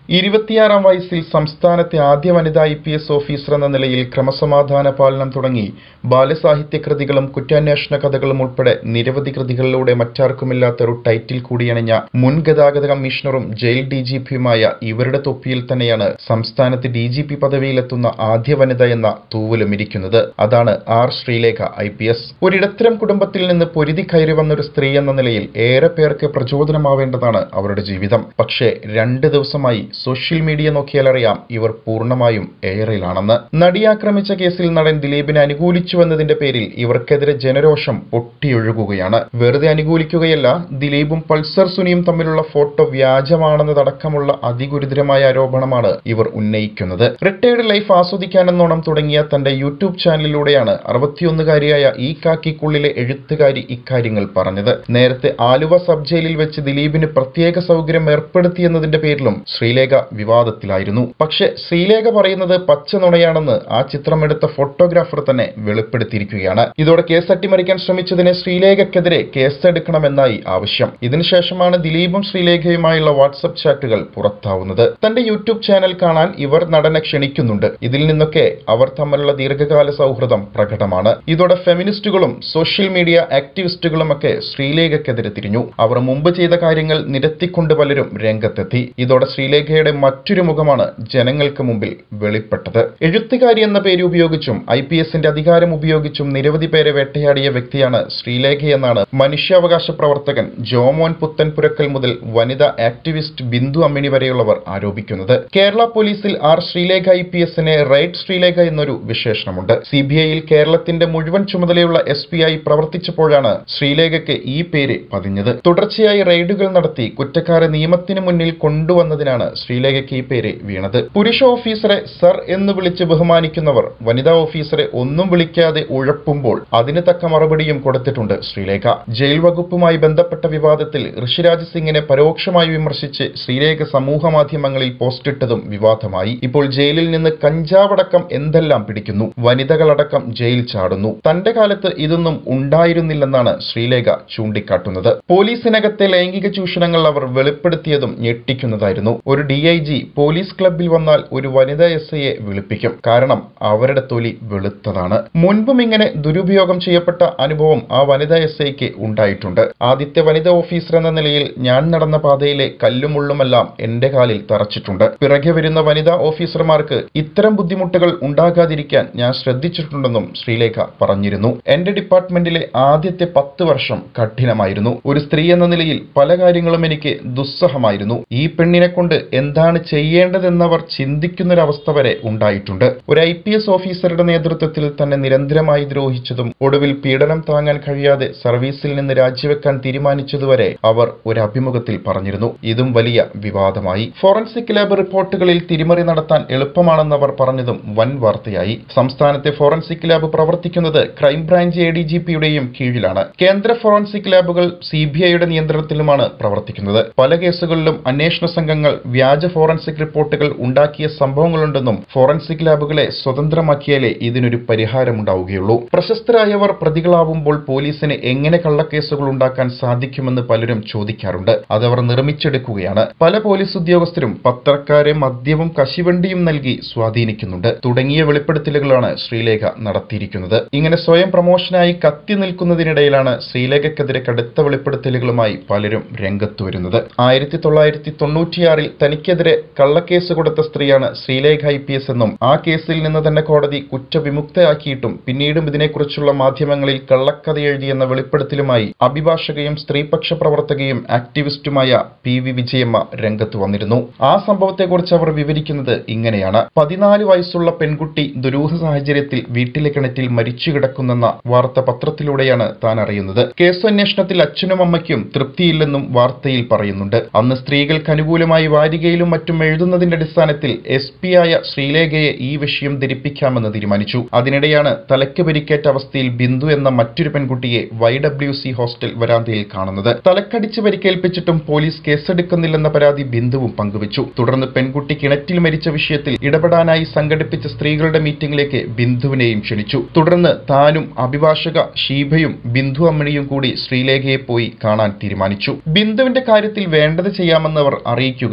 ഇരുപത്തിയാറാം വയസ്സിൽ സംസ്ഥാനത്തെ ആദ്യ വനിതാ ഐ പി എസ് ഓഫീസർ എന്ന നിലയിൽ ക്രമസമാധാന പാലനം തുടങ്ങി ബാലസാഹിത്യ കൃതികളും കുറ്റാന്വേഷണ കഥകളും ഉൾപ്പെടെ നിരവധി കൃതികളിലൂടെ മറ്റാർക്കുമില്ലാത്ത ഒരു ടൈറ്റിൽ കൂടിയണിഞ്ഞ മുൻ ഗതാഗത കമ്മീഷണറും ജയിൽ ഡി ജി പിയുമായ ഇവരുടെ തൊപ്പിയിൽ തന്നെയാണ് സംസ്ഥാനത്ത് ഡി ജി പി പദവിയിലെത്തുന്ന ആദ്യ വനിത എന്ന തൂവലും ഇരിക്കുന്നത് അതാണ് R Sreelekha I P S ഒരിടത്തരം കുടുംബത്തിൽ നിന്ന് പൊരുതി കയറി വന്നൊരു സ്ത്രീ എന്ന നിലയിൽ ഏറെ പേർക്ക് പ്രചോദനമാവേണ്ടതാണ് അവരുടെ ജീവിതം പക്ഷേ രണ്ട് ദിവസമായി സോഷ്യൽ മീഡിയ നോക്കിയാൽ അറിയാം ഇവർ പൂർണ്ണമായും എയറിലാണെന്ന് നടിയാക്രമിച്ച കേസിൽ നടൻ ദിലീപിനെ അനുകൂലിച്ചുവെന്നതിന്റെ പേരിൽ ഇവർക്കെതിരെ ജനരോഷം പൊട്ടിയൊഴുകുകയാണ് വെറുതെ അനുകൂലിക്കുകയല്ല ദിലീപും പൾസർ സുനിയും തമ്മിലുള്ള ഫോട്ടോ വ്യാജമാണെന്നതടക്കമുള്ള അതിഗുരുതരമായ ആരോപണമാണ് ഇവർ ഉന്നയിക്കുന്നത് റിട്ടയർഡ് ലൈഫ് ആസ്വദിക്കാനെന്നോണം തുടങ്ങിയ തന്റെ യൂട്യൂബ് ചാനലിലൂടെയാണ് അറുപത്തിയൊന്നുകാരിയായ ഈ കാക്കിക്കുള്ളിലെ എഴുത്തുകാരി ഇക്കാര്യങ്ങൾ പറഞ്ഞത് നേരത്തെ ആലുവ സബ് ജയിലിൽ വെച്ച് ദിലീപിന് പ്രത്യേക സൗകര്യം ഏർപ്പെടുത്തിയെന്നതിന്റെ പേരിലും ശ്രീലേഖ വിവാദത്തിലായിരുന്നു പക്ഷേ ശ്രീലേഖ പറയുന്നത് പച്ച നുണയാണെന്ന് ആ ചിത്രമെടുത്ത ഫോട്ടോഗ്രാഫർ തന്നെ വെളിപ്പെടുത്തിയിരിക്കുകയാണ് ഇതോടെ കേസ് അട്ടിമറിക്കാൻ ശ്രമിച്ചതിന് ശ്രീലേഖയ്ക്കെതിരെ കേസെടുക്കണമെന്നായി ആവശ്യം ഇതിനുശേഷമാണ് ദിലീപും ശ്രീലേഖയുമായുള്ള വാട്സപ്പ് ചാറ്റുകൾ പുറത്താവുന്നത് തന്റെ യൂട്യൂബ് ചാനൽ കാണാൻ ഇവർ നടനെ ക്ഷണിക്കുന്നുണ്ട് ഇതിൽ നിന്നൊക്കെ അവർ തമ്മിലുള്ള ദീർഘകാല സൗഹൃദം പ്രകടമാണ് ഇതോടെ ഫെമിനിസ്റ്റുകളും സോഷ്യൽ മീഡിയ ആക്ടിവിസ്റ്റുകളും ഒക്കെ ശ്രീലേഖയ്ക്കെതിരെ തിരിഞ്ഞു അവർ മുമ്പ് ചെയ്ത കാര്യങ്ങൾ നിരത്തിക്കൊണ്ട് പലരും രംഗത്തെത്തി ഇതോടെ ശ്രീലേഖയുടെ മറ്റൊരു മുഖമാണ് ജനങ്ങൾക്ക് മുമ്പിൽ വെളിപ്പെട്ടത് എഴുത്തുകാരി എന്ന പേര് ഉപയോഗിച്ചും ഐ പി എസിന്റെ അധികാരം ഉപയോഗിച്ചും നിരവധി പേരെ വേട്ടയാടിയ വ്യക്തിയാണ് ശ്രീലേഖയെന്നാണ് മനുഷ്യാവകാശ പ്രവർത്തകൻ ജോമോൻ പുത്തൻപുരക്കൽ മുതൽ വനിതാ ആക്ടിവിസ്റ്റ് ബിന്ദു അമ്മിണി വരെയുള്ളവർ ആരോപിക്കുന്നത് കേരള പോലീസിൽ ആർ ശ്രീലേഖ ഐ പി എസിന് റൈറ്റ് ശ്രീലേഖ എന്നൊരു വിശേഷണമുണ്ട് സി ബി ഐയിൽ കേരളത്തിന്റെ മുഴുവൻ ചുമതലയുള്ള എസ് പി ആയി പ്രവർത്തിച്ചപ്പോഴാണ് ശ്രീലേഖയ്ക്ക് ഈ പേര് പതിഞ്ഞത് തുടർച്ചയായി റെയ്ഡുകൾ നടത്തി കുറ്റക്കാരെ നിയമത്തിന് മുന്നിൽ കൊണ്ടുവന്നതിനാണ് ശ്രീലേഖയ്ക്ക് ഈ പേര് വീണത് പുരുഷ ഓഫീസറെ സർ എന്ന് വിളിച്ച് ബഹുമാനിക്കുന്നവർ വനിതാ ഓഫീസറെ ഒന്നും വിളിക്കാതെ ഉഴപ്പുമ്പോൾ അതിന് തക്ക മറുപടിയും കൊടുത്തിട്ടുണ്ട് ശ്രീലേഖ ജയിൽ വകുപ്പുമായി ബന്ധപ്പെട്ട വിവാദത്തിൽ ഋഷിരാജ് സിംഗിനെ പരോക്ഷമായി വിമർശിച്ച് ശ്രീലേഖ സമൂഹ മാധ്യമങ്ങളിൽ പോസ്റ്റിട്ടതും വിവാദമായി ഇപ്പോൾ ജയിലിൽ നിന്ന് കഞ്ചാവടക്കം എന്തെല്ലാം പിടിക്കുന്നു വനിതകളടക്കം ജയിൽ ചാടുന്നു തന്റെ കാലത്ത് ഇതൊന്നും ഉണ്ടായിരുന്നില്ലെന്നാണ് ശ്രീലേഖ ചൂണ്ടിക്കാട്ടുന്നത് പോലീസിനകത്തെ ലൈംഗിക ചൂഷണങ്ങൾ അവർ വെളിപ്പെടുത്തിയതും ഞെട്ടിക്കുന്നതായിരുന്നു ഒരു ഡി ഐ ജി പോലീസ് ക്ലബിൽ വന്നാൽ ഒരു വനിതാ എസ് ഐയെ വിളിപ്പിക്കും കാരണം അവരുടെ തൊലി വെളുത്തതാണ് മുൻപും ഇങ്ങനെ ദുരുപയോഗം ചെയ്യപ്പെട്ട അനുഭവം ആ വനിതാ എസ് ഐക്ക് ഉണ്ടായിട്ടുണ്ട് ആദ്യത്തെ വനിതാ ഓഫീസർ എന്ന നിലയിൽ ഞാൻ നടന്ന പാതയിലെ കല്ലും മുള്ളുമെല്ലാം എന്റെ കാലിൽ തറച്ചിട്ടുണ്ട് പിറകെ വരുന്ന വനിതാ ഓഫീസർമാർക്ക് ഇത്തരം ബുദ്ധിമുട്ടുകൾ ഉണ്ടാകാതിരിക്കാൻ ഞാൻ ശ്രദ്ധിച്ചിട്ടുണ്ടെന്നും ശ്രീലേഖ പറഞ്ഞിരുന്നു എന്റെ ഡിപ്പാർട്ട്മെന്റിലെ ആദ്യത്തെ പത്ത് വർഷം കഠിനമായിരുന്നു ഒരു സ്ത്രീ എന്ന നിലയിൽ പല കാര്യങ്ങളും എനിക്ക് ദുസ്സഹമായിരുന്നു ഈ പെണ്ണിനെ കൊണ്ട് എന്താണ് ചെയ്യേണ്ടതെന്നവർ ചിന്തിക്കുന്നൊരവസ്ഥ വരെ ഉണ്ടായിട്ടുണ്ട് ഒരു ഐ പി എസ് ഓഫീസറുടെ നേതൃത്വത്തിൽ തന്നെ നിരന്തരമായി ദ്രോഹിച്ചതും ഒടുവിൽ പീഡനം താങ്ങാൻ കഴിയാതെ സർവീസിൽ നിന്ന് രാജിവെക്കാൻ തീരുമാനിച്ചതുവരെ അവർ ഒരു അഭിമുഖത്തിൽ പറഞ്ഞിരുന്നു ഇതും വലിയ വിവാദമായി ഫോറൻസിക് ലാബ് റിപ്പോർട്ടുകളിൽ തിരിമറി നടത്താൻ എളുപ്പമാണെന്നവർ പറഞ്ഞതും വൻ വാർത്തയായി സംസ്ഥാനത്തെ ഫോറൻസിക് ലാബ് പ്രവർത്തിക്കുന്നത് ക്രൈംബ്രാഞ്ച് എ ഡി ജി പിയുടെയും കീഴിലാണ് കേന്ദ്ര ഫോറൻസിക് ലാബുകൾ സി ബി ഐയുടെ നിയന്ത്രണത്തിലുമാണ് പ്രവർത്തിക്കുന്നത് പല കേസുകളിലും അന്വേഷണ സംഘങ്ങൾ വ്യാജ ഫോറൻസിക് റിപ്പോർട്ടുകൾ ഉണ്ടാക്കിയ സംഭവങ്ങളുണ്ടെന്നും ഫോറൻസിക് ലാബുകളെ സ്വതന്ത്രമാക്കിയാലേ ഇതിനൊരു പരിഹാരമുണ്ടാവുകയുള്ളൂ പ്രശസ്തരായവർ പ്രതികളാവുമ്പോൾ പോലീസിന് എങ്ങനെ കള്ളക്കേസുകൾ ഉണ്ടാക്കാൻ സാധിക്കുമെന്ന് പലരും ചോദിക്കാറുണ്ട് അതവർ നിർമ്മിച്ചെടുക്കുകയാണ് പല പോലീസ് ഉദ്യോഗസ്ഥരും പത്രക്കാരെ മദ്യവും കശിവണ്ടിയും നൽകി സ്വാധീനിക്കുന്നുണ്ട് തുടങ്ങിയ വെളിപ്പെടുത്തലുകളാണ് ശ്രീലേഖ നടത്തിയിരിക്കുന്നത് ഇങ്ങനെ സ്വയം പ്രമോഷനായി കത്തി നിൽക്കുന്നതിനിടയിലാണ് ശ്രീലേഖയ്ക്കെതിരെ കടുത്ത വെളിപ്പെടുത്തലുകളുമായി പലരും രംഗത്തു വരുന്നത് ആയിരത്തി തൊള്ളായിരത്തി തൊണ്ണൂറ്റിയാറിൽ തനിക്കെതിരെ കള്ളക്കേസ് കൊടുത്ത സ്ത്രീയാണ് ശ്രീലേഖ ഐ പി എസ് എന്നും ആ കേസിൽ നിന്ന് തന്നെ കോടതി കുറ്റവിമുക്തയാക്കിയിട്ടും പിന്നീടും ഇതിനെക്കുറിച്ചുള്ള മാധ്യമങ്ങളിൽ കള്ളക്കഥ എഴുതിയെന്ന വെളിപ്പെടുത്തലുമായി അഭിഭാഷകയും സ്ത്രീപക്ഷ പ്രവർത്തകയും ആക്ടിവിസ്റ്റുമായ പി വി വിജയമ്മ രംഗത്ത് വന്നിരുന്നു ആ സംഭവത്തെക്കുറിച്ച് അവർ വിവരിക്കുന്നത് ഇങ്ങനെയാണ് പതിനാല് വയസ്സുള്ള പെൺകുട്ടി ദുരൂഹ സാഹചര്യത്തിൽ വീട്ടിലെ കിണറ്റിൽ മരിച്ചു കിടക്കുന്നെന്ന വാർത്ത പത്രത്തിലൂടെയാണ് താൻ അറിയുന്നത് കേസന്വേഷണത്തിൽ അച്ഛനും അമ്മയ്ക്കും തൃപ്തിയില്ലെന്നും വാർത്തയിൽ പറയുന്നുണ്ട് അന്ന് സ്ത്രീകൾക്ക് അനുകൂലമായി വാരികയിലും മറ്റും എഴുതുന്നതിന്റെ അടിസ്ഥാനത്തിൽ എസ് പി ആയ ശ്രീലേഖയെ ഈ വിഷയം ധരിപ്പിക്കാമെന്ന് തീരുമാനിച്ചു അതിനിടെയാണ് തലയ്ക്ക് പരിക്കേറ്റ അവസ്ഥയിൽ ബിന്ദു എന്ന മറ്റൊരു പെൺകുട്ടിയെ വൈ ഡബ്ല്യു സി ഹോസ്റ്റൽ വരാന്തയിൽ കാണുന്നത് തലക്കടിച്ച് പരിക്കേൽപ്പിച്ചിട്ടും പോലീസ് കേസെടുക്കുന്നില്ലെന്ന പരാതി ബിന്ദുവും പങ്കുവച്ചു തുടർന്ന് പെൺകുട്ടി കിണറ്റിൽ മരിച്ച വിഷയത്തിൽ ഇടപെടാനായി സംഘടിപ്പിച്ച സ്ത്രീകളുടെ മീറ്റിംഗിലേക്ക് ബിന്ദുവിനെയും ക്ഷണിച്ചു തുടർന്ന് താനും അഭിഭാഷക ഷീബയും ബിന്ദു അമ്മിണിയും കൂടി ശ്രീലേഖയെ പോയി കാണാൻ തീരുമാനിച്ചു ബിന്ദുവിന്റെ കാര്യത്തിൽ വേണ്ടത് ചെയ്യാമെന്ന് അവർ അറിയിക്കുകയും ചെയ്തു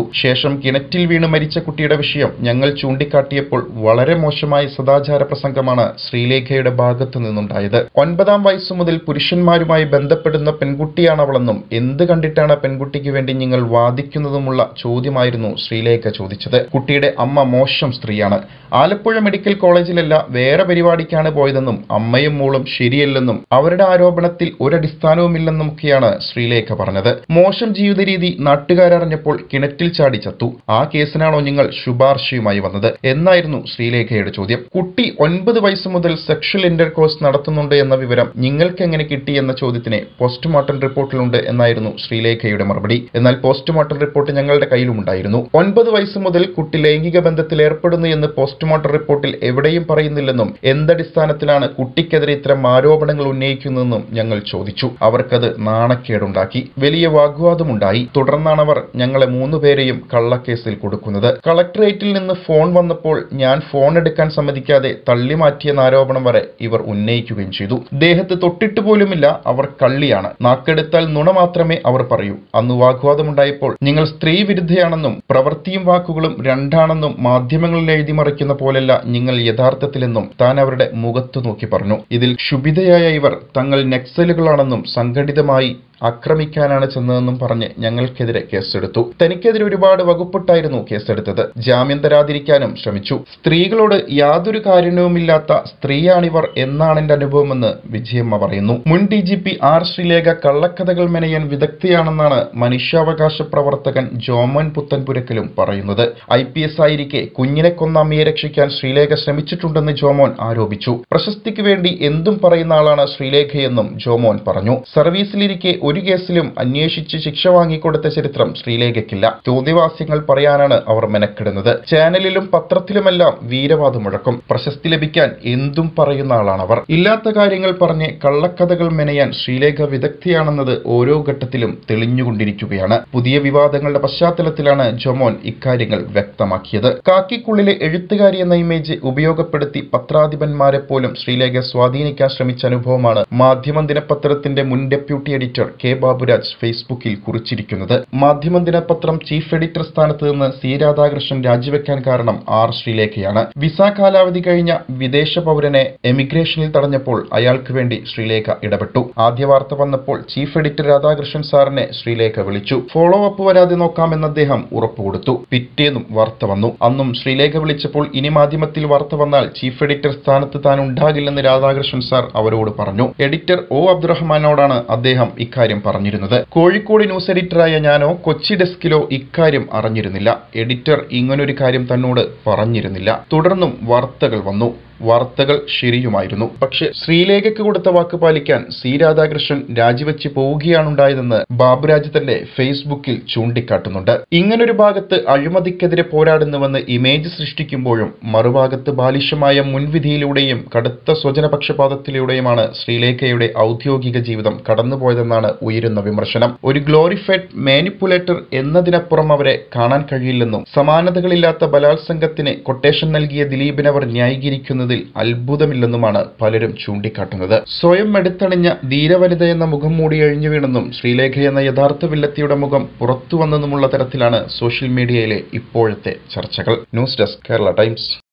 ശേഷം കിണറ്റിൽ വീണ് മരിച്ച കുട്ടിയുടെ വിഷയം ഞങ്ങൾ ചൂണ്ടിക്കാട്ടിയപ്പോൾ വളരെ മോശമായ സദാചാര പ്രസംഗമാണ് ശ്രീലേഖയുടെ ഭാഗത്തു നിന്നുണ്ടായത് ഒൻപതാം വയസ്സു മുതൽ പുരുഷന്മാരുമായി ബന്ധപ്പെടുന്ന പെൺകുട്ടിയാണവളെന്നും എന്ത് കണ്ടിട്ടാണ് പെൺകുട്ടിക്ക് വേണ്ടി നിങ്ങൾ വാദിക്കുന്നതുമുള്ള ചോദ്യമായിരുന്നു ശ്രീലേഖ ചോദിച്ചത് കുട്ടിയുടെ അമ്മ മോശം സ്ത്രീയാണ് ആലപ്പുഴ മെഡിക്കൽ കോളേജിലല്ല വേറെ പരിപാടിക്കാണ് പോയതെന്നും അമ്മയും മോളും ശരിയല്ലെന്നും അവരുടെ ആരോപണത്തിൽ ഒരടിസ്ഥാനവുമില്ലെന്നുമൊക്കെയാണ് ശ്രീലേഖ പറഞ്ഞത് മോശം ജീവിത രീതി നാട്ടുകാരറിഞ്ഞപ്പോൾ കിണറ്റിൽ ചാടി ചത്തു ആ കേസിനാണോ നിങ്ങൾ ശുപാർശയുമായി വന്നത് എന്നായിരുന്നു ശ്രീലേഖയുടെ ചോദ്യം കുട്ടി ഒൻപത് വയസ്സ് മുതൽ സെക്ഷൽ ഇന്റർകോഴ്സ് നടത്തുന്നുണ്ട് എന്ന വിവരം നിങ്ങൾക്ക് എങ്ങനെ കിട്ടി എന്ന ചോദ്യത്തിന് പോസ്റ്റ്മോർട്ടം റിപ്പോർട്ടിലുണ്ട് എന്നായിരുന്നു ശ്രീലേഖയുടെ മറുപടി എന്നാൽ പോസ്റ്റ്മോർട്ടം റിപ്പോർട്ട് ഞങ്ങളുടെ കയ്യിലുമുണ്ടായിരുന്നു ഒൻപത് വയസ്സ് മുതൽ കുട്ടി ലൈംഗിക ബന്ധത്തിൽ ഏർപ്പെടുന്നു എന്ന് പോസ്റ്റ്മോർട്ടം റിപ്പോർട്ടിൽ എവിടെയും പറയുന്നില്ലെന്നും എന്തടിസ്ഥാനത്തിലാണ് കുട്ടിക്കെതിരെ ഇത്തരം ആരോപണങ്ങൾ ഉന്നയിക്കുന്നതെന്നും ഞങ്ങൾ ചോദിച്ചു അവർക്കത് നാണക്കേടുണ്ടാക്കി വലിയ വാഗ്വാദമുണ്ടായി തുടർന്നാണ് അവർ ഞങ്ങളെ മൂന്നുപേരെയും കള്ളക്കേസിൽ കൊടുക്കുന്നത് കളക്ടറേറ്റിൽ നിന്ന് ഫോൺ വന്നപ്പോൾ ഞാൻ ഫോൺ എടുക്കാൻ സമ്മതിക്കാതെ തള്ളി മാറ്റിയെന്ന ആരോപണം വരെ ഇവർ ഉന്നയിക്കുകയും ചെയ്തു ദേഹത്ത് തൊട്ടിട്ട് പോലുമില്ല അവർ കള്ളിയാണ് നാക്കെടുത്താൽ നുണ മാത്രമേ അവർ പറയൂ അന്ന് വാഗ്വാദമുണ്ടായപ്പോൾ നിങ്ങൾ സ്ത്രീ വിരുദ്ധയാണെന്നും പ്രവൃത്തിയും വാക്കുകളും രണ്ടാണെന്നും മാധ്യമങ്ങളിൽ എഴുതി മറിക്കുന്ന പോലല്ല നിങ്ങൾ യഥാർത്ഥത്തിലെന്നും താൻ അവരുടെ മുഖത്തു നോക്കി പറഞ്ഞു ഇതിൽ ക്ഷുഭിതയായ ഇവർ തങ്ങൾ നക്സലുകളാണെന്നും സംഘടിതമായി ആക്രമിക്കാനാണ് ചെന്നതെന്നും പറഞ്ഞ് ഞങ്ങൾക്കെതിരെ കേസെടുത്തു തനിക്കെതിരെ ഒരുപാട് വകുപ്പിട്ടായിരുന്നു കേസെടുത്തത് ജാമ്യം തരാതിരിക്കാനും ശ്രമിച്ചു സ്ത്രീകളോട് യാതൊരു കാരുണ്യവുമില്ലാത്ത സ്ത്രീയാണിവർ എന്നാണ് എന്റെ അനുഭവമെന്ന് വിജയമ്മ പറയുന്നു മുൻ D G P R Sreelekha കള്ളക്കഥകൾ മെനയാൻ വിദഗ്ധയാണെന്നാണ് മനുഷ്യാവകാശ പ്രവർത്തകൻ ജോമൻ പുത്തൻപുരക്കലും പറയുന്നത് ഐ പി എസ് ആയിരിക്കെ കുഞ്ഞിനെ കൊന്ന അമ്മയെ രക്ഷിക്കാൻ ശ്രീലേഖ ശ്രമിച്ചിട്ടുണ്ടെന്ന് ജോമോൻ ആരോപിച്ചു പ്രശസ്തിക്ക് വേണ്ടി എന്തും പറയുന്ന ആളാണ് ശ്രീലേഖയെന്നും ജോമോൻ പറഞ്ഞു സർവീസിലിരിക്കെ ഒരു കേസിലും അന്വേഷിച്ച് ശിക്ഷ വാങ്ങിക്കൊടുത്ത ചരിത്രം ശ്രീലേഖയ്ക്കില്ല ചോദ്യവാസ്യങ്ങൾ പറയാനാണ് അവർ മെനക്കെടുന്നത് ചാനലിലും പത്രത്തിലുമെല്ലാം വീരവാദം മുഴക്കും പ്രശസ്തി ലഭിക്കാൻ എന്തും പറയുന്ന ആളാണ് അവർ ഇല്ലാത്ത കാര്യങ്ങൾ പറഞ്ഞ് കള്ളക്കഥകൾ മെനയാൻ ശ്രീലേഖ വിദഗ്ധയാണെന്നത് ഓരോ ഘട്ടത്തിലും തെളിഞ്ഞുകൊണ്ടിരിക്കുകയാണ് പുതിയ വിവാദങ്ങളുടെ പശ്ചാത്തലത്തിലാണ് ജൊമോൻ ഇക്കാര്യങ്ങൾ വ്യക്തമാക്കിയത് കാക്കിക്കുള്ളിലെ എഴുത്തുകാരി എന്ന ഇമേജ് ഉപയോഗപ്പെടുത്തി പത്രാധിപന്മാരെ പോലും ശ്രീലേഖ സ്വാധീനിക്കാൻ ശ്രമിച്ച അനുഭവമാണ് മാധ്യമം ദിനപത്രത്തിന്റെ മുൻ ഡെപ്യൂട്ടി എഡിറ്റർ കെ ബാബുരാജ് ഫേസ്ബുക്കിൽ കുറിച്ചിരിക്കുന്നത് മാധ്യമം ദിനപത്രം ചീഫ് എഡിറ്റർ സ്ഥാനത്ത് നിന്ന് സി രാധാകൃഷ്ണൻ രാജിവെക്കാൻ കാരണം ആർ ശ്രീലേഖയാണ് വിസ കാലാവധി കഴിഞ്ഞ വിദേശ പൗരനെ എമിഗ്രേഷനിൽ തടഞ്ഞപ്പോൾ അയാൾക്ക് വേണ്ടി ശ്രീലേഖ ഇടപെട്ടു ആദ്യ വാർത്ത വന്നപ്പോൾ ചീഫ് എഡിറ്റർ രാധാകൃഷ്ണൻ സാറിനെ ശ്രീലേഖ വിളിച്ചു ഫോളോ അപ്പ് വരാതെ നോക്കാമെന്ന് അദ്ദേഹം ഉറപ്പുകൊടുത്തു പിറ്റേന്നും വാർത്ത വന്നു അന്നും ശ്രീലേഖ വിളിച്ചപ്പോൾ ഇനി മാധ്യമത്തിൽ വാർത്ത വന്നാൽ ചീഫ് എഡിറ്റർ സ്ഥാനത്ത് താൻ ഉണ്ടാകില്ലെന്ന് രാധാകൃഷ്ണൻ സാർ അവരോട് പറഞ്ഞു എഡിറ്റർ ഒ അബ്ദുറഹ്മാനോടാണ് അദ്ദേഹം ഇക്കാര്യം പറഞ്ഞിരുന്നത് കോഴിക്കോട് ന്യൂസ് എഡിറ്ററായ ഞാനോ കൊച്ചി ഡെസ്കിലോ ഇക്കാര്യം അറിഞ്ഞിരുന്നില്ല എഡിറ്റർ ഇങ്ങനൊരു കാര്യം തന്നോട് പറഞ്ഞിരുന്നില്ല തുടർന്നും വാർത്തകൾ വന്നു വാർത്തകൾ ശരിയുമായിരുന്നു പക്ഷെ ശ്രീലേഖയ്ക്ക് കൊടുത്ത വാക്ക് പാലിക്കാൻ സി രാധാകൃഷ്ണൻ രാജിവെച്ച് പോവുകയാണുണ്ടായതെന്ന് ബാബുരാജ് തന്റെ ഫേസ്ബുക്കിൽ ചൂണ്ടിക്കാട്ടുന്നുണ്ട് ഇങ്ങനൊരു ഭാഗത്ത് അഴിമതിക്കെതിരെ പോരാടുന്നുവെന്ന് ഇമേജ് സൃഷ്ടിക്കുമ്പോഴും മറുഭാഗത്ത് ബാലിശമായ മുൻവിധിയിലൂടെയും കടുത്ത സ്വജനപക്ഷപാതത്തിലൂടെയുമാണ് ശ്രീലേഖയുടെ ഔദ്യോഗിക ജീവിതം കടന്നുപോയതെന്നാണ് ഉയരുന്ന വിമർശനം ഒരു ഗ്ലോറിഫൈഡ് മാനിപ്പുലേറ്റർ എന്നതിനപ്പുറം അവരെ കാണാൻ കഴിയില്ലെന്നും സമാനതകളില്ലാത്ത ബലാത്സംഗത്തിന് കൊട്ടേഷൻ നൽകിയ ദിലീപിനവർ ന്യായീകരിക്കുന്നതിൽ അത്ഭുതമില്ലെന്നുമാണ് പലരും ചൂണ്ടിക്കാട്ടുന്നത് സ്വയം എടുത്തണിഞ്ഞ ധീരവനിത എന്ന മുഖം മൂടി അഴിഞ്ഞു വീണെന്നും ശ്രീലേഖ എന്ന യഥാർത്ഥ വില്ലത്തിയുടെ മുഖം പുറത്തു വന്നെന്നുമുള്ള തരത്തിലാണ് സോഷ്യൽ മീഡിയയിലെ ഇപ്പോഴത്തെ ചർച്ചകൾ ന്യൂസ് ഡെസ്ക് കേരള ടൈംസ്